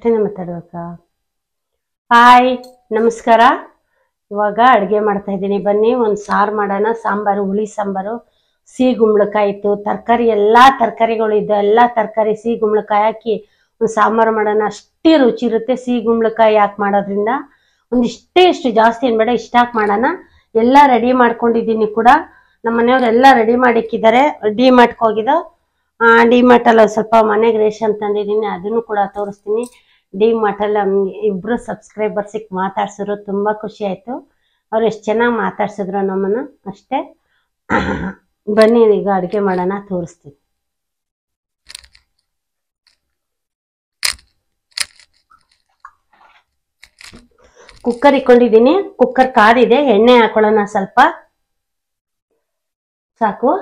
ಅಷ್ಟೇನೆ ಮಾತಾಡ್ಬೇಕಾ ಹಾಯ್ ನಮಸ್ಕಾರ ಇವಾಗ ಅಡುಗೆ ಮಾಡ್ತಾ ಇದ್ದೀನಿ ಬನ್ನಿ ಒಂದು ಸಾರು ಮಾಡೋಣ ಸಾಂಬಾರು ಹುಳಿ ಸಾಂಬಾರು ಸಿಹಿ ಗುಂಬಳಕಾಯಿ ಇತ್ತು ತರಕಾರಿ ಎಲ್ಲ ತರಕಾರಿಗಳು ಇದ್ದು ಎಲ್ಲ ತರಕಾರಿ ಸಿಹಿ ಗುಂಬಳಕಾಯಿ ಹಾಕಿ ಒಂದು ಸಾಂಬಾರು ಮಾಡೋಣ ಅಷ್ಟೇ ರುಚಿ ಇರುತ್ತೆ ಸಿಹಿ ಗುಂಬಳಕಾಯಿ ಹಾಕಿ ಮಾಡೋದ್ರಿಂದ ಒಂದು ಇಷ್ಟೇ ಇಷ್ಟು ಜಾಸ್ತಿ ಏನು ಬೇಡ ಇಷ್ಟ ಹಾಕಿ ಮಾಡೋಣ ಎಲ್ಲ ರೆಡಿ ಮಾಡ್ಕೊಂಡಿದ್ದೀನಿ ಕೂಡ ನಮ್ಮ ಮನೆಯವರೆಲ್ಲ ರೆಡಿ ಮಾಡಿಕ್ಕಿದ್ದಾರೆ ಡಿ ಮಾರ್ಟ್ಗೆ ಹೋಗಿದ್ದು ಡಿ ಮಾರ್ಟಲ್ಲಿ ಸ್ವಲ್ಪ ಮನೆಗೆ ರೇಷನ್ ತಂದಿದ್ದೀನಿ ಅದನ್ನು ಕೂಡ ತೋರಿಸ್ತೀನಿ ಡಿ ಮಾರ್ಟಲ್ಲಿ ಇಬ್ಬರು ಸಬ್ಸ್ಕ್ರೈಬರ್ಸಿಗೆ ಮಾತಾಡ್ಸಿದ್ರು ತುಂಬ ಖುಷಿ ಆಯಿತು ಅವ್ರು ಎಷ್ಟು ಚೆನ್ನಾಗಿ ಮಾತಾಡ್ಸಿದ್ರು ನಮ್ಮನ್ನು ಅಷ್ಟೇ ಬನ್ನಿ ಈಗ ಅಡುಗೆ ಮಾಡೋಣ ತೋರಿಸ್ತೀನಿ ಕುಕ್ಕರ್ ಇಟ್ಕೊಂಡಿದ್ದೀನಿ ಕುಕ್ಕರ್ ಕಾದಿದೆ ಎಣ್ಣೆ ಹಾಕೊಳ್ಳೋಣ ಸ್ವಲ್ಪ ಸಾಕು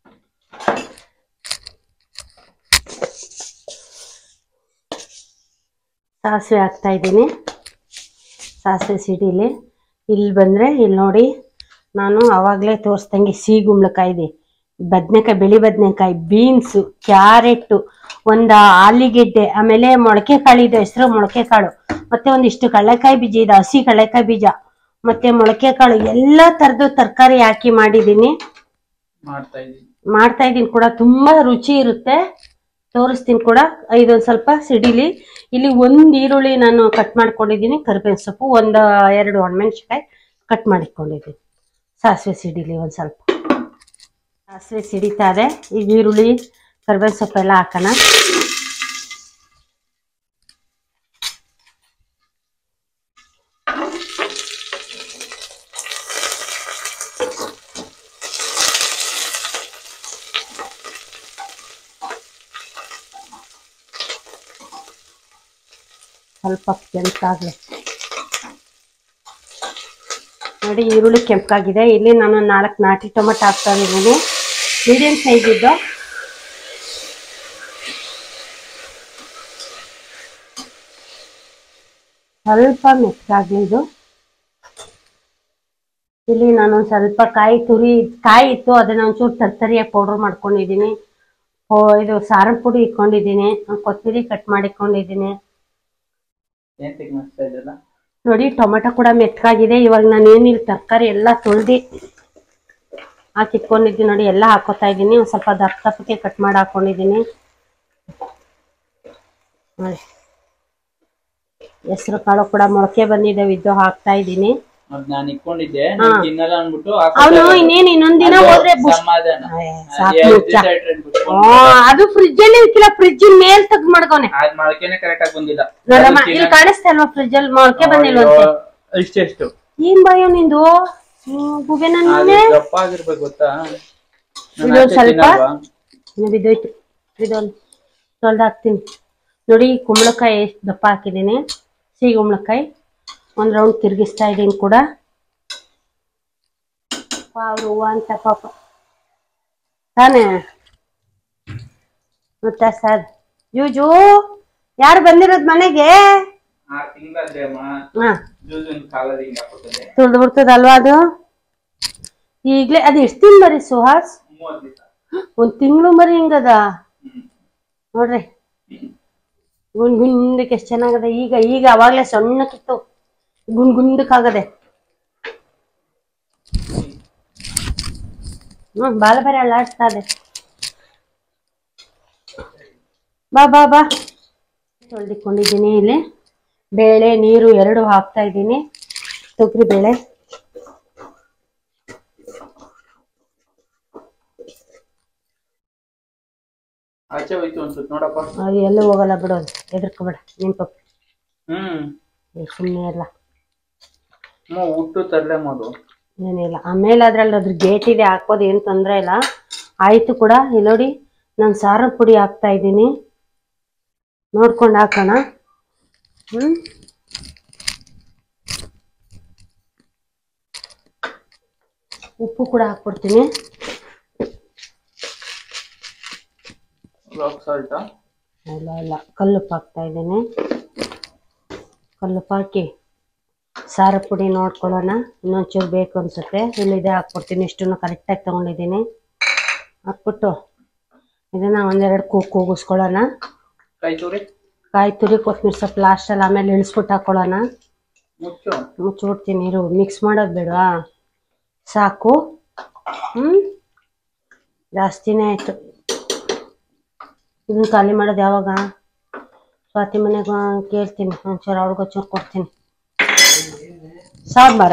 ಸಾಸಿವೆ ಹಾಕ್ತಾ ಇದ್ದೀನಿ ಸಾಸಿವೆ ಸಿಡಿಲಿ ಇಲ್ಲಿ ಬಂದರೆ ಇಲ್ಲಿ ನೋಡಿ ನಾನು ಆವಾಗಲೇ ತೋರಿಸ್ದಂಗೆ ಸಿಹಿ ಗುಂಬಳಕಾಯಿ ಇದೆ ಬದನೆಕಾಯಿ ಬಿಳಿ ಬದನೆಕಾಯಿ ಬೀನ್ಸು ಕ್ಯಾರೆಟ್ಟು ಒಂದು ಆಲಿಗೆಡ್ಡೆ ಆಮೇಲೆ ಮೊಳಕೆ ಕಾಳು ಇದೆ ಹೆಸರು ಮೊಳಕೆ ಕಾಳು ಮತ್ತೆ ಒಂದಿಷ್ಟು ಕಡಲೆಕಾಯಿ ಬೀಜ ಇದೆ ಹಸಿ ಕಡಲೆಕಾಯಿ ಬೀಜ ಮತ್ತೆ ಮೊಳಕೆ ಕಾಳು ಎಲ್ಲ ಥರದ್ದು ತರಕಾರಿ ಹಾಕಿ ಮಾಡಿದ್ದೀನಿ ಮಾಡ್ತಾ ಇದ್ದೀನಿ ಮಾಡ್ತಾ ಇದ್ದೀನಿ ಕೂಡ ತುಂಬಾ ರುಚಿ ಇರುತ್ತೆ ತೋರಿಸ್ತೀನಿ ಕೂಡ ಇದೊಂದು ಸ್ವಲ್ಪ ಸಿಡಿಲಿ ಇಲ್ಲಿ ಒಂದು ಈರುಳ್ಳಿ ನಾನು ಕಟ್ ಮಾಡ್ಕೊಂಡಿದ್ದೀನಿ ಕರಿಬೇವಿನ ಸೊಪ್ಪು ಒಂದು ಎರಡು ಒಣಮೆಣ್ಸಿಕಾಯಿ ಕಟ್ ಮಾಡಿಕೊಂಡಿದ್ದೀನಿ ಸಾಸಿವೆ ಸಿಡಿಲಿ ಒಂದು ಸ್ವಲ್ಪ ಸಾಸಿವೆ ಸಿಡಿತಾ ಇದೆ ಈಗ ಈರುಳ್ಳಿ ಕರಿಬೇವಿನ ಸೊಪ್ಪು ಎಲ್ಲ ಹಾಕೋಣ ಸ್ವಲ್ಪ ಕೆಂಪಾಗಲಿ ನೋಡಿ ಈರುಳ್ಳಿ ಕೆಂಪಾಗಿದೆ ಇಲ್ಲಿ ನಾನು ನಾಲ್ಕು ನಾಟಿ ಟೊಮೆಟೊ ಹಾಕ್ತಾ ಇದ್ದೀನಿ ಮೀಡಿಯಂ ಸೈಜ್ ಇದ್ದು ಸ್ವಲ್ಪ ಮೆತ್ತಗಾಗಲಿ ಇದು ಇಲ್ಲಿ ನಾನು ಒಂದ್ ಸ್ವಲ್ಪ ಕಾಯಿ ತುರಿ ಕಾಯಿ ಇತ್ತು ಅದನ್ನ ಒಂಚೂರು ತರ್ತರಿಯಾಗಿ ಪೌಡರ್ ಮಾಡ್ಕೊಂಡಿದ್ದೀನಿ ಓ ಇದು ಸಾರಿನ ಪುಡಿ ಇಟ್ಕೊಂಡಿದ್ದೀನಿ ಕೊತ್ತಂಬರಿ ಕಟ್ ಮಾಡಿಕೊಂಡಿದ್ದೀನಿ ಏನ್ ತೆಗ್ ಮಾಡ್ತಾ ಇದ್ದಲ್ಲ ನೋಡಿ ಟೊಮೆಟೊ ಕೂಡ ಮೆತ್ತಗಾಗಿದೆ ಇವಾಗ ನಾನು ಏನಿಲ್ಲ ತರಕಾರಿ ಎಲ್ಲ ತೊಳ್ದು ಹಾಕಿಟ್ಕೊಂಡಿದ್ದೀನಿ ನೋಡಿ ಎಲ್ಲ ಹಾಕೋತಾ ಇದ್ದೀನಿ ಒಂದು ಸ್ವಲ್ಪ ದಪ್ಪ ದಪ್ಪಕ್ಕೆ ಕಟ್ ಮಾಡಿ ಹಾಕೊಂಡಿದ್ದೀನಿ ನೋಡಿ ಹೆಸರು ಕಾಳು ಕೂಡ ಮೊಳಕೆ ಬಂದಿದ್ದಾವೆ ಇದ್ದು ಹಾಕ್ತಾ ಇದ್ದೀನಿ ಅದ್ ನಾನ್ ಇಟ್ಕೊಂಡಿದ್ದೆ ಹಾ. ನಾನ್ ತಿನ್ನಲ್ಲ ಅನ್ಬಿಟ್ಟು ಹಾಕ್ಬಿಟ್ಟೆ ಅವನು ಅದು. ಇನ್ನೇನು ಇನ್ನೊಂದ್ ದಿನ ಅದು ಹೋದ್ರೆ ಬುಷ್ ಸಮಾಧಾನ ಏ, ನಾನ್ ಸಾಕು ಎರಡ್ ಮುಚ್ಚ. ದಿವ್ಸ ಇಟ್ರೆ ಬಿಟ್ಕೊಂಡು ಆ, ಅದು ಫ್ರಿಜ್ ಅಲ್ಲಿ ಇಕ್ಕಿಲ್ಲ ಫ್ರಿಜ್ ಮೇಲ್ ತೆಗ್ದು ಮಾಡ್ಕೋನೆ ಅದ್ ಮೊಳಕೆನೆ ಕರೆಕ್ಟ್ ಆಗಿ ಬಂದಿಲ್ಲ ನೋಡಮ್ಮ ಅದು ಇಲ್ಲಿ ತಿನ್ನಕ್- ಕಾಣಿಸ್ತಾ ಇಲ್ವಾ ಫ್ರಿಜ್ ಅಲ್ಲಿ ಮೊಳಕೆ ಬಂದಿಲ್ವಂತೆ ಅಯ್ಯೋ, ಇಷ್ಟೆಷ್ಟು ಏನ್ ಭಯ ನಿಂದು ಗುಬೆ ಅದು ನನ್ನೇ ದಪ್ಪ ಆಗಿರ್ಬೇಕು ಗೊತ್ತಾ ನಾನ್ ಇದೊಂದ್ ಅಷ್ಟೇ ಸ್ವಲ್ಪ ತಿನ್ನಲ್ವಾ? ಇನ್ನು ಬಿದ್ದೋಯ್ತು ಇದೊಂದು ತೊಳ್ದು ಹಾಕ್ತೀನಿ ನೋಡಿ ಕುಂಬಳಕಾಯಿ ಎಷ್ಟು ದಪ್ಪ ಹಾಕಿದ್ದೀನಿ ಸಿಹಿ ಕುಂಬಳಕಾಯಿ ಒಂದು ರೌಂಡ್ ತಿರುಗಿಸ್ತಾ ಇದ್ದೀನಿ ಕೂಡ ಅವ್ರು ಹೂವ ಅಂತ ಪಾಪ ತಾನೇ ಮತ್ತೆ ಸರ್ ಜೂಜು ಯಾರು ಬಂದಿರೋದು ಮನೆಗೆ ಆರ್ ತಿಂಗಳಾದ್ರೆ ಅಮ್ಮ ಹಾ ಜ್ಯೂಸಿನ ಕಾಲಲ್ಲಿ ಹಿಂಗ್ ಹಾಕ್ಬಿಟ್ಟದೆ ತುಳ್ದು ಬಿಡ್ತದಲ್ವಾ ಅದು ಈಗಲೇ ಅದು ಎಷ್ಟು ದಿನ ಬರೀ ಸುಹಾಸ್ ಮೂವತ್ತು ದಿವಸ ಒಂದು ತಿಂಗಳು ಮರಿ ಹಿಂಗದ ಹ್ಮ್ ನೋಡ್ರಿ ಗುಂಡ್ ಗುಂಡಕ್ಕೆ ಎಷ್ಟು ಚೆನ್ನಾಗದೆ ಈಗ ಈಗ ಅವಾಗಲೇ ಸಣ್ಣಕ್ಕಿತ್ತು ಗುಂಡ್ ಗುಂಡಕ್ಕಾಗದೆ ಹ್ಮ್ ಬಾಲ ಬೇರೆ ಅಲ್ಲಾಡ್ತಾ ಇದೆ ಬಾ ಬಾ ಬಾ ತೊಳ್ದಿಕೊಂಡಿದ್ದೀನಿ ಇಲ್ಲಿ ಬೇಳೆ ನೀರು ಎರಡು ಹಾಕ್ತಾ ಇದ್ದೀನಿ ತೊಗರಿ ಬೇಳೆ ಆಚೆ ಹೋಯ್ತು ಅನ್ಸುತ್ತೆ ನೋಡಪ್ಪ ಅದು ಎಲ್ಲೂ ಹೋಗಲ್ಲ ಬಿಡೋದು ಹೆದರ್ಕೋಬೇಡ ನಿಂತ್ಕೊ ಹ್ಮ್ ಸುಮ್ಮನೆ ಎಲ್ಲ ಹ್ಮ್ ಹುಟ್ಟು ತರಲೆ ಮಾಡು ಏನಿಲ್ಲ ಆಮೇಲೆ ಅದ್ರಲ್ಲಿ ಅದ್ರ ಗೇಟ್ ಇದೆ ಹಾಕೋದು ಏನು ತೊಂದರೆ ಇಲ್ಲ ಆಯ್ತು ಕೂಡ ಇಲ್ಲಿ ನೋಡಿ ನಾನು ಸಾರ ಪುಡಿ ಹಾಕ್ತಾ ಇದ್ದೀನಿ ನೋಡ್ಕೊಂಡು ಹಾಕೋಣ ಹ್ಮ್ ಉಪ್ಪು ಕೂಡ ಹಾಕ್ಬಿಡ್ತೀನಿ ರಾಕ್ ಸಾಲ್ಟಾ ಇಲ್ಲ ಇಲ್ಲ ಕಲ್ಲುಪ್ಪು ಹಾಕ್ತಾ ಇದ್ದೀನಿ ಕಲ್ಲುಪ್ಪು ಹಾಕಿ ಸಾರ ಪುಡಿ ನೋಡ್ಕೊಳ್ಳೋಣ ಇನ್ನೊಂಚೂರು ಬೇಕು ಅನ್ಸುತ್ತೆ ಇಲ್ಲಿದೆ ಹಾಕ್ಬಿಡ್ತೀನಿ ಇಷ್ಟನ್ನು ಕರೆಕ್ಟಾಗಿ ತೊಗೊಂಡಿದ್ದೀನಿ ಹಾಕ್ಬಿಟ್ಟು ಇದನ್ನು ಒಂದೆರಡು ಕೂಗು ಕೂಗಿಸ್ಕೊಳ್ಳೋಣ ಕಾಯಿ ತುರಿ ಕಾಯಿ ತುರಿ ಕೊತ್ತಂಬರಿ ಸೊಪ್ಪು ಲಾಸ್ಟಲ್ಲಿ ಆಮೇಲೆ ಇಳಿಸ್ಬಿಟ್ಟು ಹಾಕೊಳ್ಳೋಣ ಮುಚ್ಚು ಮುಚ್ಚಿಬಿಡ್ತೀನಿ ಇರು ಮಿಕ್ಸ್ ಮಾಡೋದು ಬೇಡವಾ ಸಾಕು ಹ್ಞೂ ಜಾಸ್ತಿನೇ ಆಯಿತು ಇದನ್ನ ಖಾಲಿ ಮಾಡೋದು ಯಾವಾಗ ಸ್ವಾತಿ ಮನೆಗೆ ಕೇಳ್ತೀನಿ ಒಂಚೂರು ಅವ್ಳಿಗೆ ಒಂಚೂರು ಕೊಡ್ತೀನಿ ಸಾಂಬಾರ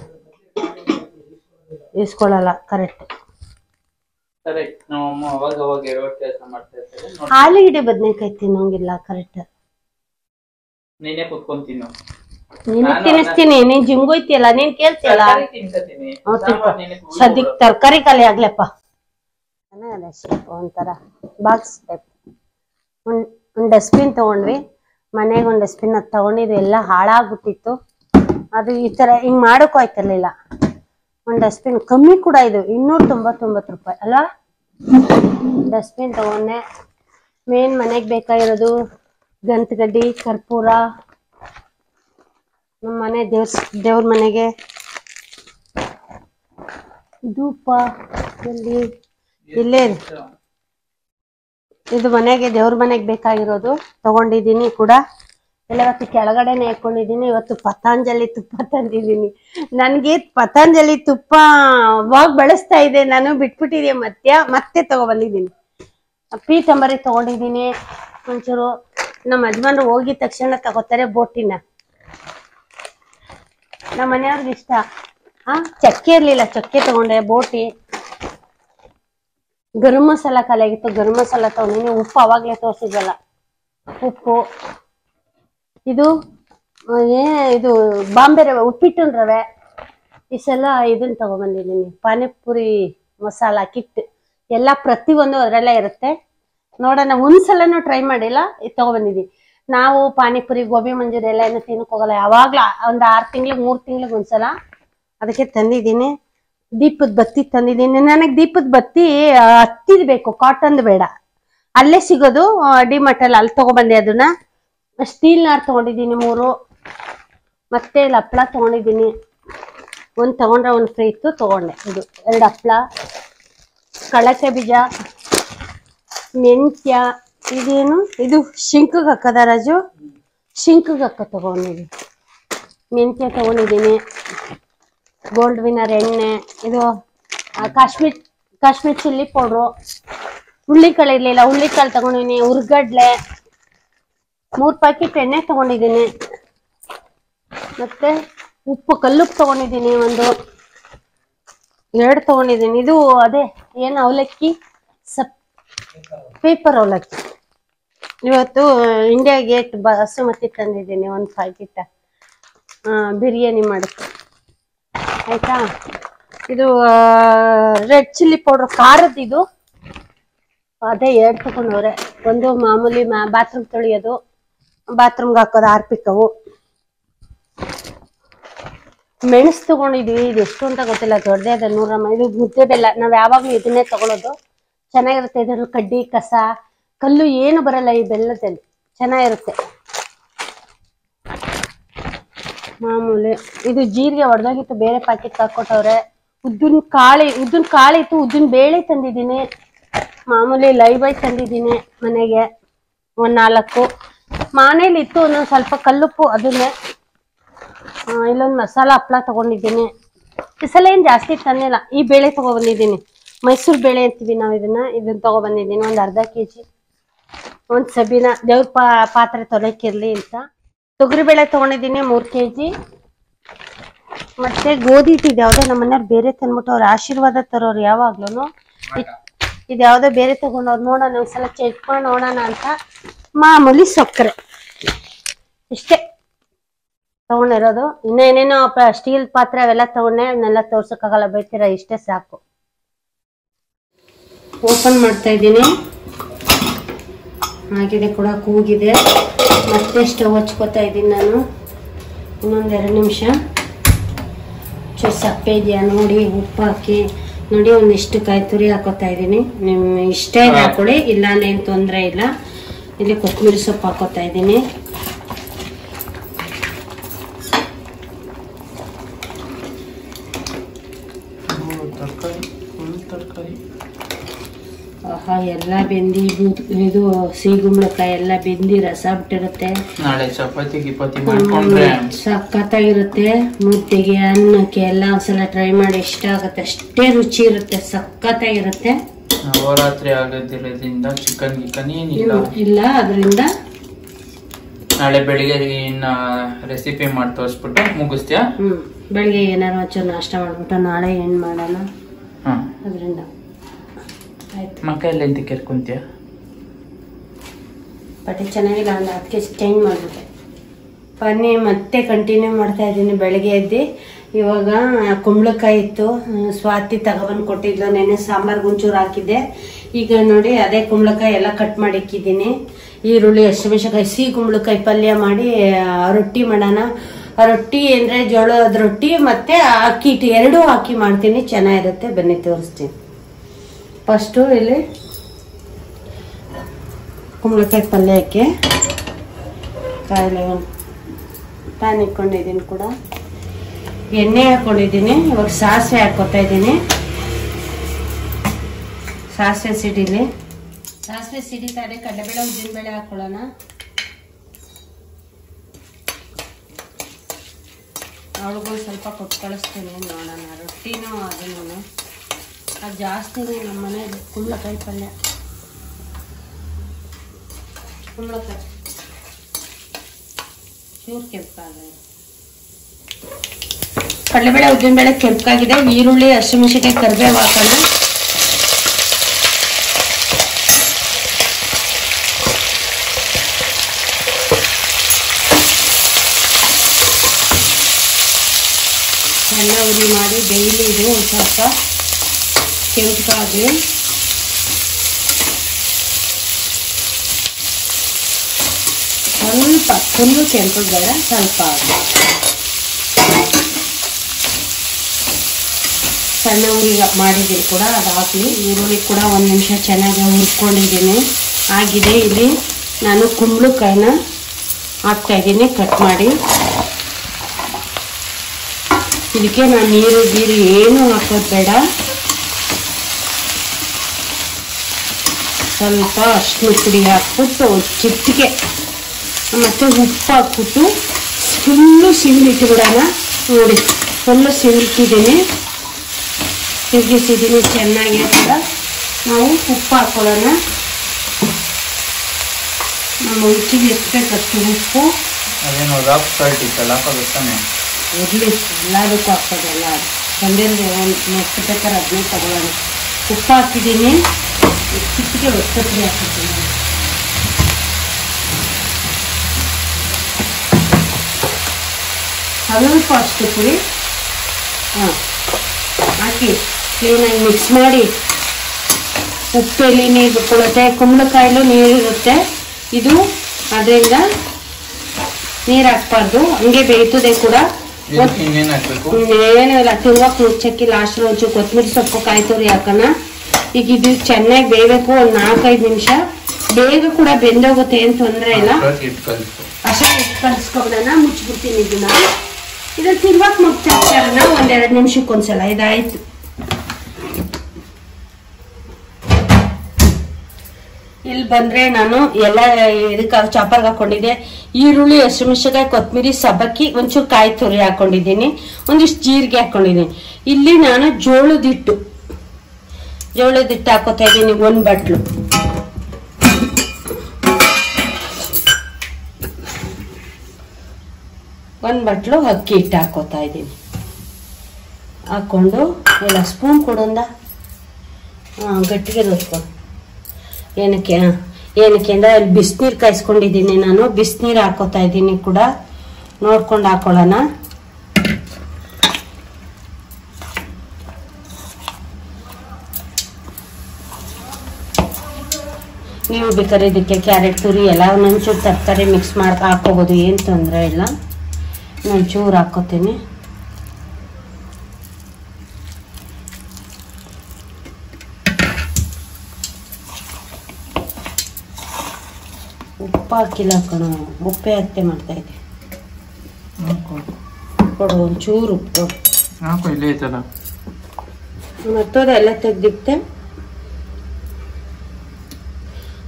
ಇಸ್ಕೊಳ್ಳಲ್ಲ ಕರೆಕ್ಟ್ ಸರಿ ನಮ್ಮಮ್ಮ ಅವಾಗ ಅವಾಗ ಎರಡು ಕೆಲಸ ಮಾಡ್ತಾ ಇರ್ತಾರೆ ನೋಡಿ ಆಲೂಗಡ್ಡೆ ಬದನೆಕಾಯಿ ತಿನ್ನೋಂಗಿಲ್ಲ ಕರೆಕ್ಟ್ ನೀನೇ ಕುತ್ಕೊಂತೀನಿ ನೀನು ತಿನ್ನಿಸ್ತೀನಿ ನೀನ್ ಜಿಮ್ಗೋಯ್ತಿಯಲ್ಲ ನೀನ್ ಕೇಳ್ತಿಯಲ್ಲ ತಿನ್ಕತೀನಿ ಹೌದ್ ತಿನ್ಕೊ. ಸಾಂಬಾರ್ ನೀನೇ ಕುಯ್ದು ಸದ್ಯಕ್ಕೆ ತರಕಾರಿ ಖಾಲಿ ಆಗ್ಲಪ್ಪ ಚೆನ್ನಾಗದೆ ಶೇಪ್ ಒಂಥರ ಬಾಕ್ಸ್ ಟೈಪ್ ಒಂದು ಒಂದು ಡಸ್ಟ್ಬಿನ್ ತಗೊಂಡ್ವಿ ಮನೆಗೆ ಒಂದು ಡಸ್ಟ್ಬಿನ್ ಅದು ತಗೊಂಡಿದ್ದು ಎಲ್ಲ ಹಾಳಾಗ್ಬಿಟ್ಟಿತ್ತು ಅದು ಈ ಥರ ಹಿಂಗೆ ಮಾಡೋಕ್ಕೂ ಆಯ್ತಿರ್ಲಿಲ್ಲ ಒಂದು ಡಸ್ಟ್ಬಿನ್ ಕಮ್ಮಿ ಕೂಡ ಇದು ಇನ್ನೂರ ತೊಂಬತ್ತೊಂಬತ್ತು ರೂಪಾಯಿ ಅಲ್ವಾ ಡಸ್ಟ್ಬಿನ್ ತಗೊಂಡೆ ಮೇನ್ ಮನೆಗೆ ಬೇಕಾಗಿರೋದು ಗಂತಗಡ್ಡಿ ಕರ್ಪೂರ ನಮ್ಮ ಮನೆ ದೇವ್ರ ದೇವ್ರ ಮನೆಗೆ ಧೂಪ ಎಲ್ಲಿ ಇಲ್ಲೇ ಇದೆ. ಇದು ಮನೆಗೆ ದೇವ್ರ ಮನೆಗೆ ಬೇಕಾಗಿರೋದು ತಗೊಂಡಿದ್ದೀನಿ ಕೂಡ ಎಲ್ಲ ಇವತ್ತು ಕೆಳಗಡೆನೆ ಹಾಕೊಂಡಿದ್ದೀನಿ ಇವತ್ತು ಪತಾಂಜಲಿ ತುಪ್ಪ ತಂದಿದ್ದೀನಿ ನನಗೆ ಪತಾಂಜಲಿ ತುಪ್ಪ ಅವಾಗ ಬಳಸ್ತಾ ಇದೆ ನಾನು ಬಿಟ್ಬಿಟ್ಟಿದ್ದೆ ಮತ್ತೆ ಮತ್ತೆ ತಗೊಬಂದಿದ್ದೀನಿ ಪೀತಂಬರಿ ತಗೊಂಡಿದ್ದೀನಿ ಒಂಚೂರು ನಮ್ಮ ಯಜಮಾನ್ರು ಹೋಗಿದ ತಕ್ಷಣ ತಗೋತಾರೆ ಬೋಟಿನ ನಮ್ಮ ಮನೆಯವ್ರಿಗೆ ಇಷ್ಟ ಹಾ ಚಕ್ಕೆ ಇರ್ಲಿಲ್ಲ ಚಕ್ಕೆ ತಗೊಂಡೆ ಬೋಟಿ ಗರಂ ಮಸಾಲ ಖಾಲಿ ಆಗಿತ್ತು ಗರಂ ಮಸಾಲ ತಗೊಂಡಿನಿ ಉಪ್ಪು ಅವಾಗ್ಲೇ ತೋರಿಸಿದ್ವಲ್ಲ ಉಪ್ಪು ಇದು ಆ, ಏ ಇದು ಬಾಂಬೆ ರವೆ ಉಪ್ಪಿಟ್ಟಿನ ರವೆ ಈ ಸಲ ಇದನ್ನ ತಗೊಂಬಂದಿದ್ದೀನಿ ಪಾನಿಪುರಿ ಮಸಾಲ ಕಿಟ್ ಎಲ್ಲ ಪ್ರತಿಯೊಂದು ಅದರಲ್ಲೇ ಇರುತ್ತೆ ನೋಡೋಣ ಒಂದ್ಸಲನೂ ಟ್ರೈ ಮಾಡಿಲ್ಲ ಇದು ತಗೊಬಂದಿದ್ದೀನಿ ನಾವು ಪಾನಿಪುರಿ ಗೋಬಿ ಮಂಜೂರಿ ಎಲ್ಲ ಏನು ತಿನ್ನಕ್ ಹೋಗಲ್ಲ ಯಾವಾಗ್ಲೂ ಒಂದು ಆರು ತಿಂಗ್ಳಿಗೆ ಮೂರು ತಿಂಗ್ಳಿಗೆ ಒಂದ್ಸಲ ಅದಕ್ಕೆ ತಂದಿದ್ದೀನಿ ದೀಪದ ಬತ್ತಿ ತಂದಿದ್ದೀನಿ ನನಗೆ ದೀಪದ ಬತ್ತಿ ಆ, ಹತ್ತಿದ್ ಬೇಕು ಕಾಟನ್ ಬೇಡ ಅಲ್ಲೇ ಸಿಗೋದು ಡಿಮಟಲ್ಲಿ ಅಲ್ಲಿ ತಗೊಬಂದೆ ಅದನ್ನ ಸ್ಟೀಲ್ ನಾರ್ ತಗೊಂಡಿದ್ದೀನಿ ಮೂರು ಮತ್ತೆ ಇಲ್ಲಿ ಹಪ್ಳ ತಗೊಂಡಿದ್ದೀನಿ ಒಂದು ತಗೊಂಡ್ರೆ ಒಂದು ಫ್ರೀ ಇತ್ತು ತಗೊಂಡೆ ಇದು ಎರಡು ಹಪ್ಳ ಕಳಕೆ ಬೀಜ ಮೆಂತ್ಯ ಇದೇನು ಇದು ಶಿಂಕಿಗೆ ಹಾಕದ ರಾಜು ಶಿಂಕಿಗೆ ಹಾಕ ತಗೊಂಡಿದ್ದೀನಿ ಮೆಂತ್ಯ ತಗೊಂಡಿದ್ದೀನಿ ಗೋಲ್ಡ್ ವಿನರ್ ಎಣ್ಣೆ ಇದು ಆ, ಕಾಶ್ಮೀರ್ ಕಾಶ್ಮೀರ್ ಚಿಲ್ಲಿ ಪೌಡ್ರು ಹುಳ್ಳಿಕಾಳು ಇರಲಿಲ್ಲ ಹುಳ್ಳಿಕಾಳು ತಗೊಂಡಿದ್ದೀನಿ ಹುರ್ಗಡ್ಲೆ ಮೂರು ಪ್ಯಾಕೆಟ್ ಎಣ್ಣೆ ತಗೊಂಡಿದ್ದೀನಿ ಮತ್ತೆ ಉಪ್ಪು ಕಲ್ಲುಪ್ಪು ತಗೊಂಡಿದ್ದೀನಿ ಒಂದು ಎರಡು ತಗೊಂಡಿದ್ದೀನಿ ಇದು ಅದೇ ಏನು ಅವಲಕ್ಕಿ ಸಪ್ ಪೇಪರ್ ಅವಲಕ್ಕಿ ಇವತ್ತು ಇಂಡಿಯಾ ಗೇಟ್ ಬಾಸುಮತಿ ತಂದಿದ್ದೀನಿ ಒಂದು ಪ್ಯಾಕೆಟ್ ಬಿರಿಯಾನಿ ಮಾಡೋಕ್ಕೆ ಆಯ್ತಾ ಇದು ರೆಡ್ ಚಿಲ್ಲಿ ಪೌಡ್ರ್ ಖಾರದ ಇದು ಅದೇ ಎರಡು ತಗೊಂಡವ್ರೆ ಒಂದು ಮಾಮೂಲಿ ಮಾ ಬಾತ್ರೂಮ್ ತೊಳೆಯೋದು ಬಾತ್ರೂಮ್ಗೆ ಹಾಕೋದು ಆರ್ಪಿಕವು ಮೆಣಸು ತಗೊಂಡಿದ್ವಿ ಇದು ಎಷ್ಟು ಅಂತ ಗೊತ್ತಿಲ್ಲ ದೊಡ್ಡದೇ ಅದ ನೂರ ಮ- ಇದು ಮುದ್ದೆ ಬೆಲ್ಲ ನಾವು ಯಾವಾಗಲೂ ಇದನ್ನೇ ತಗೊಳ್ಳೋದು ಚೆನ್ನಾಗಿರುತ್ತೆ ಇದ್ರಲ್ಲಿ ಕಡ್ಡಿ ಕಸ ಕಲ್ಲು ಏನು ಬರಲ್ಲ ಈ ಬೆಲ್ಲದಲ್ಲಿ ಚೆನ್ನಾಗಿರುತ್ತೆ ಮಾಮೂಲಿ ಇದು ಜೀರಿಗೆ ಹೊಡೆದೋಗಿತ್ತು ಬೇರೆ ಪ್ಯಾಕೆಟ್ ಹಾಕೊಟ್ಟವ್ರೆ ಉದ್ದಿನ ಕಾಳಿ ಉದ್ದಿನ ಕಾಳು ಇತ್ತು ಉದ್ದಿನ ಬೇಳೆ ತಂದಿದ್ದೀನಿ ಮಾಮೂಲಿ ಲೈವ್ ಆಗಿ ತಂದಿದ್ದೀನಿ ಮನೆಗೆ ಒಂದ್ ನಾಲ್ಕು ಮನೇಲಿ ಇತ್ತು ಒಂದೊಂದು ಸ್ವಲ್ಪ ಕಲ್ಲುಪ್ಪು ಅದನ್ನೇ ಆ, ಇಲ್ಲೊಂದು ಮಸಾಲ ಹಪ್ಳ ತಗೊಂಡಿದ್ದೀನಿ ಈ ಸಲ ಏನು ಜಾಸ್ತಿ ತಂದಿಲ್ಲ ಈ ಬೇಳೆ ತಗೊಬಂದಿದ್ದೀನಿ ಮೈಸೂರು ಬೇಳೆ ಅಂತೀವಿ ನಾವು ಇದನ್ನ ಇದನ್ನ ತಗೊಬಂದಿದ್ದೀನಿ ಒಂದು ಅರ್ಧ ಕೆ ಜಿ ಒಂದು ಸಬೀನ ದೇವ್ರ ಪಾ ಪಾತ್ರೆ ತೊಳೆಕಿರ್ಲಿ ಅಂತ ತೊಗರಿಬೇಳೆ ತಗೊಂಡಿದ್ದೀನಿ ಮೂರು ಕೆ ಜಿ ಮತ್ತೆ ಗೋಧಿ ಹಿಟ್ಟು ಇದು ಯಾವುದೋ ನಮ್ಮ ಮನೆಯವ್ರು ಬೇರೆ ತಂದ್ಬಿಟ್ಟು ಅವ್ರ ಆಶೀರ್ವಾದ ತರೋರು ಯಾವಾಗ್ಲೂ ಇದು ಯಾವುದೋ ಬೇರೆ ತಗೊಂಡವ್ರು ನೋಡೋಣ ಒಂದ್ಸಲ ಚೆಕ್ ಮಾಡಿ ನೋಡೋಣ ಅಂತ ಮಾಮೂಲಿ ಸಕ್ಕರೆ ಇಷ್ಟೇ ತಗೊಂಡಿರೋದು ಇನ್ನ ಏನೇನೋ ಸ್ಟೀಲ್ ಪಾತ್ರೆ ಅವೆಲ್ಲ ತಗೊಂಡೆ ಅದನ್ನೆಲ್ಲ ತೋರ್ಸಕ್ಕಾಗಲ್ಲ ಬೈತೀರ ಇಷ್ಟೇ ಸಾಕು ಓಪನ್ ಮಾಡ್ತಾ ಇದ್ದೀನಿ ಆಗಿದೆ ಕೂಡ ಕೂಗಿದೆ ಮತ್ತೆ ಸ್ಟವ್ ಹಚ್ಕೋತಾ ಇದ್ದೀನಿ ನಾನು ಇನ್ನೊಂದೆರಡು ನಿಮಿಷ ಚೂರು ಸಪ್ಪೆ ಇದೆಯಾ ನೋಡಿ ಉಪ್ಪು ಹಾಕಿ ನೋಡಿ ಒಂದಿಷ್ಟು ಕಾಯಿ ತುರಿ ಹಾಕೋತಾ ಇದ್ದೀನಿ ನಿಮ್ಮ ಇಷ್ಟ ಇದೆ ಹಾಕೊಳ್ಳಿ ಇಲ್ಲ ಏನು ತೊಂದರೆ ಇಲ್ಲ ಇಲ್ಲಿ ಕೊತ್ತಂಬರಿ ಸೊಪ್ಪು ಹಾಕೋತಾ ಇದ್ದೀನಿ ತರಕಾರಿ ಫುಲ್ ತರಕಾರಿ ಆಹಾ ಎಲ್ಲ ಬೆಂದಿ ಬೂದ್- ಇದು ಸಿಗುಂಬಳಕಾಯಿ ಎಲ್ಲ ಬೆಂದಿ ರಸ ಬಿಟ್ಟಿರುತ್ತೆ ನಾಳೆ ಚಪಾತಿ ಗಿಪಾತಿ ಮಾಡ್ಕೊಂಡ್ರೆ ಸಖತ್ತಾಗಿರುತ್ತೆ ಮುದ್ದೆಗೆ ಅನ್ನಕ್ಕೆ ಎಲ್ಲ ಒಂದ್ಸಲ ಟ್ರೈ ಮಾಡಿ ಇಷ್ಟ ಆಗುತ್ತೆ ಅಷ್ಟೇ ರುಚಿ ಇರುತ್ತೆ ಸಖತ್ತಾಗಿರುತ್ತೆ ನವರಾತ್ರಿ ಆಗೋದಿರೋದ್ರಿಂದ ಚಿಕನ್ ಗಿಕನ್ ಏನಿಲ್ಲ ಇಲ್ಲ ಅದರಿಂದ ನಾಳೆ ಬೆಳಿಗ್ಗೆ ಇನ್ನ ರೆಸಿಪಿ ಮಾಡಿ ತೋರಿಸ್ಬಿಟ್ಟು ಮುಗಿಸ್ತೀಯಾ ಹ್ಮ್ ಬೆಳಿಗ್ಗೆ ಏನಾರು ಒಂಚೂರು ನಾಷ್ಟ ಮಾಡ್ಬಿಟ್ಟು ನಾಳೆ ಏನ್ ಮಾಡೋಣ ಹಾ ಅದರಿಂದ ಆಯ್ತು ಮಕ್ಕ ಎಲ್ಲ ಎಂತ ಕೇಳ್ಕೊಂತೀಯ ಬಟ್ಟೆ ಚೆನ್ನಾಗಿಲ್ಲ ಅಂದ್ರೆ ಅದಕ್ಕೆ ಚೇಂಜ್ ಮಾಡಿಬಿಟ್ಟೆ ಪನ್ನೀರ್ ಮತ್ತೆ ಕಂಟಿನ್ಯೂ ಮಾಡ್ತಾ ಇದ್ದೀನಿ ಬೆಳಗ್ಗೆ ಎದ್ದು ಇವಾಗ ಕುಂಬಳಕಾಯಿ ಇತ್ತು ಹ್ಮ್, ಸ್ವಾತಿ ತಗೊಬಂದು ಕೊಟ್ಟಿದ್ಲು ನೆನೆ ಸಾಂಬಾರ್ಗೆ ಒಂಚೂರು ಹಾಕಿದ್ದೆ ಈಗ ನೋಡಿ ಅದೇ ಕುಂಬಳಕಾಯಿ ಎಲ್ಲ ಕಟ್ ಮಾಡಿ ಇಕ್ಕಿದ್ದೀನಿ ಈರುಳ್ಳಿ ಹಸಿಮೆಣಸಿನಕಾಯಿ ಸಿಹಿ ಕುಂಬಳಕಾಯಿ ಪಲ್ಯ ಮಾಡಿ ಆ, ರೊಟ್ಟಿ ಮಾಡೋಣ ಆ ರೊಟ್ಟಿ ಅಂದರೆ ಜೋಳದ ರೊಟ್ಟಿ ಮತ್ತೆ ಅಕ್ಕಿ ಹಿಟ್ಟು ಎರಡೂ ಹಾಕಿ ಮಾಡ್ತೀನಿ ಚೆನ್ನಾಗಿರುತ್ತೆ ಬನ್ನಿ ತೋರಿಸ್ತೀನಿ ಫಸ್ಟು ಇಲ್ಲಿ ಕುಂಬಳಕಾಯಿ ಪಲ್ಯಕ್ಕೆ ಕಾಯಿಲೆ ಪ್ಯಾನ್ ಇಟ್ಕೊಂಡಿದ್ದೀನಿ ಕೂಡ ಎಣ್ಣೆ ಹಾಕೊಂಡಿದ್ದೀನಿ ಇವಾಗ ಸಾಸಿವೆ ಹಾಕೋತಾ ಇದ್ದೀನಿ ಸಾಸಿವೆ ಸಿಡಿಲಿ ಸಾಸಿವೆ ಸಿಡಿತಾರೆ ಕಡಲೆಬೇಳೆ ಉದ್ದಿನಬೇಳೆ ಹಾಕೊಳ್ಳೋಣ ಅವಳಿಗೂ ಸ್ವಲ್ಪ ಕೊಟ್ಟು ಕಳಿಸ್ತೀನಿ ನೋಡೋಣ ರೊಟ್ಟಿನೂ ಅದನ್ನು ಅದು ಜಾಸ್ತಿನೇ ನಮ್ಮ ಮನೇಲಿ ಕುಂಬಳಕಾಯಿ ಪಲ್ಯ ಕುಂಬಳಕಾಯಿ ಚೂರು ಕೆಂಪಾಗಿದೆ ಕಡಲೆಬೇಳೆ ಉದ್ದಿನಬೇಳೆ ಕೆಂಪಾಗಿದೆ ಈರುಳ್ಳಿ ಹಸಿಮೆಣಸಿನಕಾಯಿ ಕರಿಬೇವು ಹಾಕೋಣ ಸಣ್ಣ ಉರಿ ಮಾಡಿ ಡೈಲಿ ಇದು ಒಂದು ಸ್ವಲ್ಪ ಕೆಂಪಾಗಲಿ ಸ್ವಲ್ಪ ಫುಲ್ಲು ಕೆಂಪು ಬೇಡ ಸ್ವಲ್ಪ ಆಗಲಿ ಸಣ್ಣ ಉರಿ ಮಾಡಿದ್ದೀನಿ ಕೂಡ ಅದು ಹಾಕಿ ಈರುಳ್ಳಿ ಕೂಡ ಒಂದು ನಿಮಿಷ ಚೆನ್ನಾಗಿ ಹುರ್ಕೊಂಡಿದ್ದೀನಿ ಆಗಿದೆ ಇಲ್ಲಿ ನಾನು ಕುಂಬಳಕಾಯಿನ ಹಾಕ್ತಾ ಇದ್ದೀನಿ ಕಟ್ ಮಾಡಿ ಇದಕ್ಕೆ ನಾನು ನೀರು ಗೀರು ಏನು ಹಾಕೋದು ಬೇಡ ಸ್ವಲ್ಪ ಅರ್ಶಿನ ಪುಡಿ ಹಾಕ್ಬಿಟ್ಟು ಚಿಟ್ಟಿಗೆ ಮತ್ತು ಉಪ್ಪು ಹಾಕ್ಬಿಟ್ಟು ಫುಲ್ಲು ಸಿಮ್ಲಿಟ್ಬಿಡೋಣ ನೋಡಿ ಫುಲ್ಲು ಸಿಮ್ಲಿಟ್ಟಿದ್ದೀನಿ ತಿರುಗಿಸಿದ್ದೀನಿ ಚೆನ್ನಾಗಿ ಕೂಡ ನಾವು ಉಪ್ಪು ಹಾಕೊಳ್ಳೋಣ ನಮ್ಮ ರುಚಿಗೆ ಎಷ್ಟು ಬೇಕು ಅಷ್ಟು ಉಪ್ಪು ಅದೇನೋ ರಾಕ್ ಸಾಲ್ಟ್ ಇತ್ತಲ್ಲ ಹಾಕೋಗುತ್ತಾನೆ ಇರಲಿ ಎಲ್ಲದಕ್ಕೂ ಹಾಕೋದೆಲ್ಲ ತಂದಿರೋದು ಒಂದು ನೆಕ್ಸ್ಟ್ ಬೇಕಾದ್ರೆ ಅದನ್ನೇ ತಗೊಳ್ಳೋಣ ಉಪ್ಪು ಹಾಕಿದ್ದೀನಿ ಚಿಟ್ಟಿಗೆ ಒತ್ತಪುಡಿ ಹಾಕಿದ್ದೀನಿ ಸ್ವಲ್ಪ ಅಷ್ಟು ಪುಡಿ ಹಾಂ ಹಾಕಿ ಕ್ಲೀನಾಗಿ ಮಿಕ್ಸ್ ಮಾಡಿ ಉಪ್ಪೆಲ್ಲಿ ನೀರು ಬಿಟ್ಕೊಳ್ಳುತ್ತೆ ಕುಂಬಳಕಾಯಲ್ಲೂ ನೀರಿರುತ್ತೆ ಇದು ಅದರಿಂದ ನೀರು ಹಾಕ್ಬಾರ್ದು ಹಂಗೆ ಬೇಯ್ತದೆ ಕೂಡ ಇದಕ್ಕೆ ಇನ್ನೇನ್ ಹಾಕ್ಬೇಕು ಏನೂ ಇಲ್ಲ ತಿರುವಾಗ ಮುಚ್ಚಕ್ಕಿ ಲಾಸ್ಟ್ ಒಂಚೂರು ಕೊತ್ತಂಬರಿ ಸೊಪ್ಪು ಕಾಯಿ ತುರಿ ಹಾಕೋಣ ಈಗ ಇದು ಚೆನ್ನಾಗಿ ಬೇಯಬೇಕು ಒಂದು ನಾಲ್ಕೈದು ನಿಮಿಷ ಬೇಗ ಕೂಡ ಬೆಂದೋಗುತ್ತೆ ಏನು ತೊಂದರೆ ಇಲ್ಲ ಅಷ್ಟ್ರೊತ್ತಿಗೆ ಇಟ್ಟು ಕಲಿಸ್ಕೊ ಅಷ್ಟೇ ಇಟ್ಟು ಕಲಿಸ್ಕೊಬಿಡೋಣ ಮುಚ್ಚಿಬಿಡ್ತೀನಿ ಇದನ್ನ ಇದನ್ನ ತಿರುವಾಗ ಮುಗ್ತಾರಣ ಒಂದೆರಡು ನಿಮಿಷಕ್ಕೆ ಒಂದ್ಸಲ ಇದಾಯ್ತು ಇಲ್ಲಿ ಬಂದ್ರೆ ನಾನು ಎಲ್ಲ ಇದಕ್ಕೆ ಚಾಪರ್ಗೆ ಹಾಕೊಂಡಿದ್ದೆ ಈರುಳ್ಳಿ ಹಸಿಮೆಣಸಿನಕಾಯಿ ಕೊತ್ತಂಬರಿ ಸಬ್ಬಕ್ಕಿ ಒಂಚೂರು ಕಾಯಿ ತುರಿ ಹಾಕೊಂಡಿದ್ದೀನಿ ಒಂದಿಷ್ಟು ಜೀರಿಗೆ ಹಾಕೊಂಡಿದ್ದೀನಿ ಇಲ್ಲಿ ನಾನು ಜೋಳದ ಹಿಟ್ಟು ಜೋಳದ ಹಿಟ್ಟು ಹಾಕೋತಾ ಇದ್ದೀನಿ ಒಂದು ಬಟ್ಲು ಒಂದು ಬಟ್ಲು ಅಕ್ಕಿ ಹಿಟ್ಟು ಹಾಕೋತಾ ಇದ್ದೀನಿ ಹಾಕ್ಕೊಂಡು ಎಲ್ಲ ಸ್ಪೂನ್ ಕೊಡೊಂದ ಹಾಂ ಗಟ್ಟಿಗೆ ರುಚ್ಕೊಂಡು ಏನಕ್ಕೆ ಆ, ಏನಕ್ಕೆ ಅಂದರೆ ಅಲ್ಲಿ ಬಿಸಿನೀರು ಕಾಯಿಸ್ಕೊಂಡಿದ್ದೀನಿ ನಾನು ಬಿಸಿನೀರು ಹಾಕೋತಾ ಇದ್ದೀನಿ ಕೂಡ ನೋಡ್ಕೊಂಡು ಹಾಕೊಳ್ಳೋಣ ನೀವು ಬೇಕಾದ್ರೆ ಇದಕ್ಕೆ ಕ್ಯಾರೆಟ್ ತುರಿ ಎಲ್ಲ ಒಂದೊಂಚೂರು ತರಕಾರಿ ಮಿಕ್ಸ್ ಮಾಡಿ ಹಾಕೋಬೋದು ಏನು ತೊಂದರೆ ಇಲ್ಲ ಒಂಚೂರು ಹಾಕೋತೀನಿ ಉಪ್ಪು ಹಾಕಿಲ್ಲ ಕಣೋ ಉಪ್ಪೇ ಹತ್ತೆ ಮಾಡ್ತಾ ಇದ್ದೆ ಕೊಡು ಒಂಚೂರು ಉಪ್ಪು ಕೊಡು ಹಾಕು ಇಲ್ಲೇ ಐತಲ್ಲ ಮತ್ತೋದು ಎಲ್ಲ ತೆಗ್ದಿಟ್ಟೆ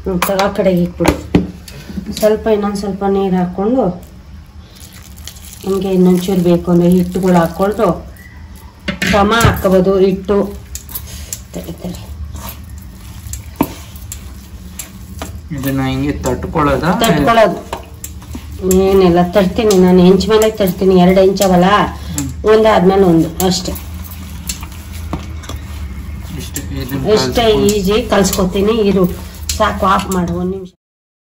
ಹ್ಞೂ ತಗೋ ಕಡೆಗೆ ಇಟ್ಬಿಡು ಸ್ವಲ್ಪ ಇನ್ನೊಂದು ಸ್ವಲ್ಪ ನೀರು ಹಾಕ್ಕೊಂಡು ಹಿಂಗೆ ಇನ್ನೊಂಚೂರು ಬೇಕು ಅಂದರೆ ಹಿಟ್ಟುಗಳು ಹಾಕ್ಕೊಂಡು ಸಮ ಹಾಕ್ಕೋಬೋದು ಹಿಟ್ಟು ತಡಿ ತಡಿ ಇದನ್ನ ಹಿಂಗೆ ತಟ್ಕೊಳ್ಳೋದ ತಟ್ಕೊಳ್ಳೋದು ಏನಿಲ್ಲ ತಡ್ತೀನಿ ನಾನು ಹೆಂಚ್ ಮೇಲೆ ತಡ್ತೀನಿ ಎರಡು ಹೆಂಚವಲ್ಲ ಒಂದಾದ್ಮೇಲೆ ಒಂದು ಅಷ್ಟೇ ಇಷ್ಟು ಇದನ್ನ ಎಷ್ಟೇ ಕಲ್ಸ್ಕೊಂಡು- ಈಜಿ ಕಲ್ಸ್ಕೊತೀನಿ ಇರು ಸಾಕು ಆಫ್ ಮಾಡು ಒಂದು ನಿಮಿಷ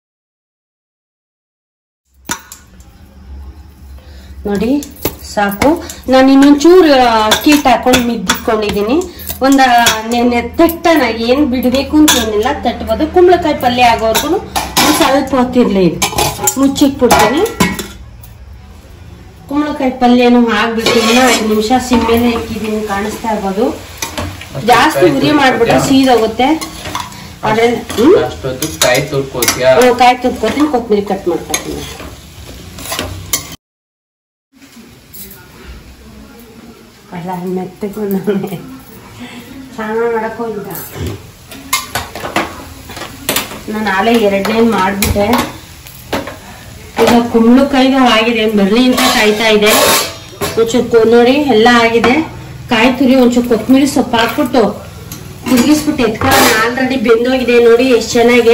ನೋಡಿ ಸಾಕು ನಾನು ಇನ್ನೊಂಚೂರು ಕೀಟ್ ಹಾಕೊಂಡು ಮಿದ್ದಿಟ್ಕೊಂಡಿದ್ದೀನಿ ಒಂದು ನೆನ್ನೆ ತಟ್ಟನ ಏನು ಬಿಡಬೇಕು ಅಂತ ಏನಿಲ್ಲ ತಟ್ಬೋದು ಕುಂಬಳಕಾಯಿ ಪಲ್ಯ ಆಗೋವರೆಗೂ ಒಂದು ಸ್ವಲ್ಪ ಹೊತ್ತಿರ್ಲಿ ಇದು ಮುಚ್ಚಿಟ್ಬಿಡ್ತೀನಿ ಕುಂಬಳಕಾಯಿ ಪಲ್ಯನೂ ಆಗ್ಬಿಟ್ಟು ಇನ್ನ ಐದು ನಿಮಿಷ ಸಿಮ್ಮೇಲೆ ಇಕ್ಕಿದ್ದೀನಿ ಕಾಣಿಸ್ತಾ ಇರ್ಬೋದು ಜಾಸ್ತಿ ಉರಿ ಮಾಡ್ಬಿಟ್ರೆ ಸೀದೋಗುತ್ತೆ ಅದ್ರಲ್ಲಿ ಹ್ಮ್ ಅಷ್ಟೊತ್ತು ಕಾಯಿ ತುರ್ಕೋತ್ಯಾ ಹ್ಮ್, ಕಾಯಿ ತುರ್ಕೋತೀನಿ ಕೊತ್ತಂಬರಿ ಕಟ್ ಮಾಡ್ಕೊತೀನಿ ಅಲ್ಲ ಮೆತ್ತಗೂ ನಾನೇ ಸ್ನಾನ ಮಾಡಕ್ ಹೋಗಿದ್ದ ನಾನು ನಾಳೆ ಎರಡನೇ ಮಾಡ್ಬಿಟ್ಟೆ ಈಗ ಕುಂಬಳಕಾಯಿಗೆ ಆಗಿದೆ ಬರ್ಲಿ ಅಂತ ಕಾಯ್ತಾ ಇದೆ ಒಂಚೂರು ಕೊ- ನೋಡಿ ಎಲ್ಲ ಆಗಿದೆ ಕಾಯಿ ತುರಿ ಒಂಚೂರು ಕೊತ್ತಂಬರಿ ಸೊಪ್ಪು ಹಾಕ್ಬಿಟ್ಟು ತಿರುಗಿಸ್ಬಿಟ್ಟು ಎತ್ಕೊಳ್ಳೋಣ ಆಲ್ರೆಡಿ ಬೆಂದೋಗಿದೆ ನೋಡಿ ಎಷ್ಟು ಚೆನ್ನಾಗಿ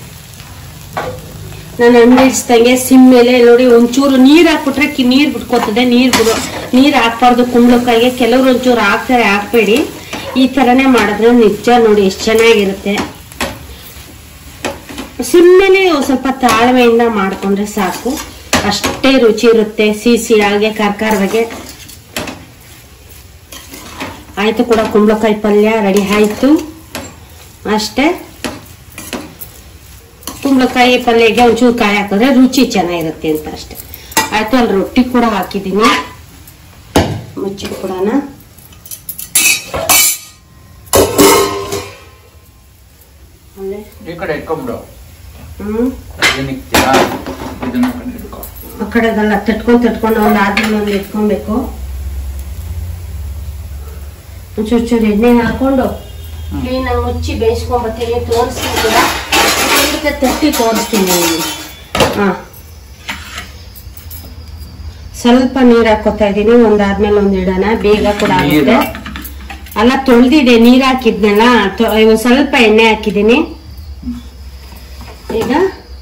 ನಾನು ಅಂಡಿಡ್ಸ್ದಂಗೆ ಸಿಮ್ ಮೇಲೆ ನೋಡಿ ಒಂಚೂರು ನೀರ್ ಹಾಕ್ಬಿಟ್ರೆ ಕಿ ನೀರ್ ಬಿಟ್ಕೋತದೆ ನೀರ್ ಬಿಡು ನೀರ್ ಹಾಕ್ಬಾರ್ದು ಕುಂಬಳಕಾಯಿಗೆ ಕೆಲವ್ರು ಒಂಚೂರು ಹಾಕ್ತಾರೆ ಹಾಕ್ಬೇಡಿ ಈ ತರನೇ ಮಾಡಿದ್ರೆ ನಿಜ ನೋಡಿ ಎಷ್ಟು ಚೆನ್ನಾಗಿರುತ್ತೆ ಸಿಮ್ ಮೇಲೆ ಒಂದ್ ಸ್ವಲ್ಪ ತಾಳ್ಮೆಯಿಂದ ಮಾಡ್ಕೊಂಡ್ರೆ ಸಾಕು ಅಷ್ಟೇ ರುಚಿ ಇರುತ್ತೆ ಸಿಹಿ ಹಾಗೆ ಕಾರ್ಕಾರವಾಗಿ ಆಯ್ತು ಕೂಡ ಕುಂಬಳಕಾಯಿ ಪಲ್ಯ ರೆಡಿ ಆಯ್ತು ಅಷ್ಟೇ ಕುಂಬಳಕಾಯಿ ಪಲ್ಯಗೆ ಒಂಚೂರು ಕಾಯಿ ಹಾಕಿದ್ರೆ ರುಚಿ ಚೆನ್ನಾಗಿರುತ್ತೆ ಅಂತ ಅಷ್ಟೇ ಆಯ್ತು ಅಲ್ಲಿ ರೊಟ್ಟಿ ಕೂಡ ಹಾಕಿದ್ದೀನಿ ಮುಚ್ಚಿಟ್ಬಿಡೋಣ ಆಮೇಲೆ ಈ ಕಡೆ ಇಟ್ಕೊಂಬಿಡು ಹ್ಮ್ ಇದನ್ನ ಇಕ್ತೀರಾ ಇದನ್ನ ಈ ಕಡೆ ಇಟ್ಕೊ ಆ ಕಡೆಗೆಲ್ಲ ತಟ್ಕೊಂಡ್ ತಟ್ಕೊಂಡು ಒಂದು ಆದ್ಮೇಲೆ ಒಂದು ಇಟ್ಕೊಬೇಕು ಒಂಚೂರು ಚೂರು ಎಣ್ಣೆ ಹಾಕೊಂಡು ಕ್ಲೀನಾಗಿ ಮುಚ್ಚಿ ಬೇಯಿಸ್ಕೊಂಬತ್ತೀನಿ ತೋರಿಸ್ತೀನಿ ಕೂಡ ಇದಕ್ಕೆ ತಟ್ಟಿ ತೋರಿಸ್ತೀನಿ ನಿಮ್ಗೆ. ಹಾ ಸ್ವಲ್ಪ ನೀರ್ ಹಾಕೋತಾ ಇದೀನಿ ಒಂದಾದ್ಮೇಲೆ ಒಂದ್ ಇಡೋಣ ಬೇಗ ಕೂಡ ಆಗುತ್ತೆ ನೀರಾ? ಅಲ್ಲ ತೊಳ್ದಿದೆ ನೀರ್ ಹಾಕಿದ್ನಲ್ಲ ತೊ- ಒಂದ್ ಸ್ವಲ್ಪ ಎಣ್ಣೆ ಹಾಕಿದೀನಿ ಈಗ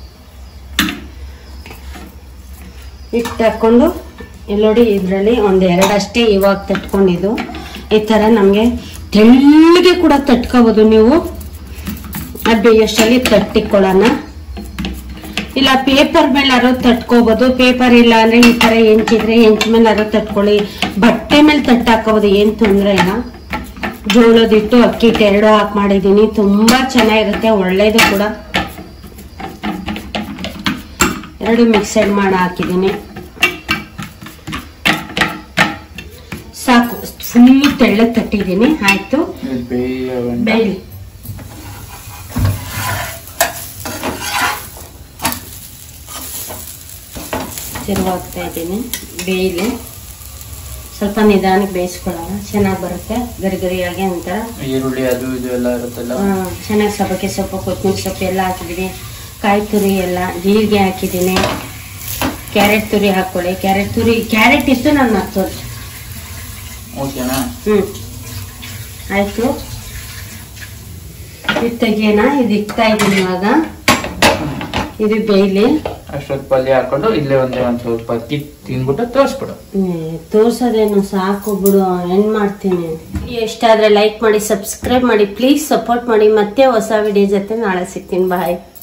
ಹಿಟ್ಟು ಹಾಕೊಂಡು ಇಲ್ಲಿ ನೋಡಿ ಇದರಲ್ಲಿ ಒಂದು ಎರಡಷ್ಟೇ ಇವಾಗ ತಟ್ಕೊಂಡಿದ್ದು ಈ ಥರ ನಮಗೆ ತೆಳ್ಳಗೆ ಕೂಡ ತಟ್ಕೋಬೋದು ನೀವು ಅದು ಬೇಯಷ್ಟಲ್ಲಿ ತಟ್ಟಿಕೊಳ್ಳೋಣ ಇಲ್ಲ ಪೇಪರ್ ಮೇಲಾರು ತಟ್ಕೋಬೋದು ಪೇಪರ್ ಇಲ್ಲ ಅಂದ್ರೆ ಈ ತರ ಹೆಂಚಿದ್ರೆ ಹೆಂಚ ಮೇಲಾರು ತಟ್ಕೊಳ್ಳಿ ಬಟ್ಟೆ ಮೇಲೆ ತಟ್ಟು ಹಾಕೋಬೋದು ಏನ್ ತೊಂದ್ರೆ ಇಲ್ಲ ಜೋಳದ ಹಿಟ್ಟು ಅಕ್ಕಿ ಹಿಟ್ಟು ಎರಡು ಹಾಕಿ ಮಾಡಿದೀನಿ ತುಂಬಾ ಚೆನ್ನಾಗಿರುತ್ತೆ ಒಳ್ಳೇದು ಕೂಡ ಎರಡು ಮಿಕ್ಸೆಡ್ ಮಾಡಿ ಹಾಕಿದ್ದೀನಿ ಸಾಕು ಫುಲ್ ತೆಳ್ಳಗೆ ತಟ್ಟಿದ್ದೀನಿ ಆಯ್ತು ಇದು ಬೇಯ ಗಂಟ. ಬೇಯಲಿ ತಿರುವಾಗ್ತಾ ಇದ್ದೀನಿ ಬೇಯಲಿ ಸ್ವಲ್ಪ ನಿಧಾನಕ್ಕೆ ಬೇಯಿಸ್ಕೊಳ್ಳೋಣ ಚೆನ್ನಾಗಿ ಬರುತ್ತೆ ಗರಿ ಗರಿಯಾಗಿ ಒಂಥರ ಈರುಳ್ಳಿ ಅದು ಇದು ಎಲ್ಲ ಇರುತ್ತಲ್ಲ ಚೆನ್ನಾಗಿ ಸಬ್ಬಕ್ಕೆ ಸೊಪ್ಪು ಕೊತ್ತಂಬರಿ ಸೊಪ್ಪು ಎಲ್ಲ ಹಾಕಿದ್ದೀನಿ ಕಾಯಿ ತುರಿ ಎಲ್ಲ ಜೀರಿಗೆ ಹಾಕಿದ್ದೀನಿ ಕ್ಯಾರೆಟ್ ತುರಿ ಹಾಕ್ಕೊಳ್ಳಿ ಕ್ಯಾರೆಟ್ ತುರಿ ಕ್ಯಾರೆಟ್ ಇಷ್ಟು ನಾನು ಮರ್ತೋದು ಓಕೆನಾ ಹ್ಞೂ ಆಯಿತು ಇದು ತೆಗಿಯೋಣ ಇದು ಇಕ್ತಾ ಇದ್ದೀನಿ ಇವಾಗ ಇದು ಬೇಯಲಿ ಅಷ್ಟೊತ್ತು ಪಲ್ಯ ಹಾಕೊಂಡು ಇಲ್ಲೇ ಒಂದೇ ಒಂದ್ ಸ್ವಲ್ಪ ಅಕ್ಕಿ ತಿನ್ಬಿಟ್ಟು ತೋರಿಸ್ಬಿಡು ತೋರ್ಸೋದೇನು ಸಾಕು ಬಿಡು ಏನ್ ಮಾಡ್ತೀನಿ ಎಷ್ಟಾದ್ರೆ ಲೈಕ್ ಮಾಡಿ ಸಬ್ಸ್ಕ್ರೈಬ್ ಮಾಡಿ ಪ್ಲೀಸ್ ಸಪೋರ್ಟ್ ಮಾಡಿ ಮತ್ತೆ ಹೊಸ ವಿಡಿಯೋ ಜೊತೆ ನಾಳೆ ಸಿಗ್ತೀನಿ ಬಾಯ್